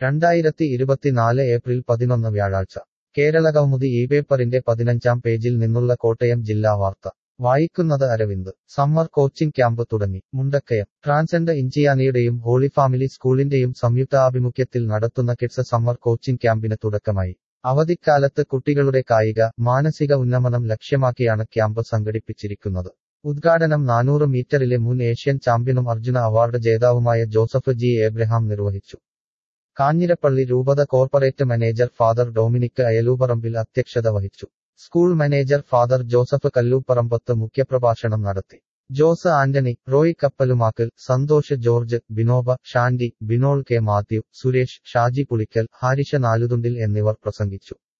രണ്ടായിരത്തി ഇരുപത്തിനാല് ഏപ്രിൽ പതിനൊന്ന് വ്യാഴാഴ്ച കേരളകൗമുദി ഈ പേപ്പറിന്റെ പതിനഞ്ചാം പേജിൽ നിന്നുള്ള കോട്ടയം ജില്ലാ വാർത്ത വായിക്കുന്നത് അരവിന്ദ് സമ്മർ കോച്ചിംഗ് ക്യാമ്പ് തുടങ്ങി മുണ്ടക്കയം ട്രാൻസെൻഡ് ഇഞ്ചിയാനിയുടെയും ഹോളി ഫാമിലി സ്കൂളിന്റെയും സംയുക്താഭിമുഖ്യത്തിൽ നടത്തുന്ന കിഡ്സ് സമ്മർ കോച്ചിംഗ് ക്യാമ്പിന് തുടക്കമായി അവധിക്കാലത്ത് കുട്ടികളുടെ കായിക മാനസിക ഉന്നമനം ലക്ഷ്യമാക്കിയാണ് ക്യാമ്പ് സംഘടിപ്പിച്ചിരിക്കുന്നത് ഉദ്ഘാടനം നാനൂറ് മീറ്ററിലെ മുൻ ഏഷ്യൻ ചാമ്പ്യനും അർജുന അവാർഡ് ജേതാവുമായ ജോസഫ് ജി ഏബ്രഹാം നിർവഹിച്ചു കാഞ്ഞിരപ്പള്ളി രൂപത corporate manager father Dominic Ayaluparambil അധ്യക്ഷത വഹിച്ചു school manager father Joseph Kalluparambath മുഖ്യപ്രഭാഷണം നടത്തി Jose Antony Roy Kappalumakkal Santhosh George Binoba Shandy Binol K Mathew Suresh Shaji Pulickal Harisha Naluthundil എന്നിവർ പ്രസംഗിച്ചു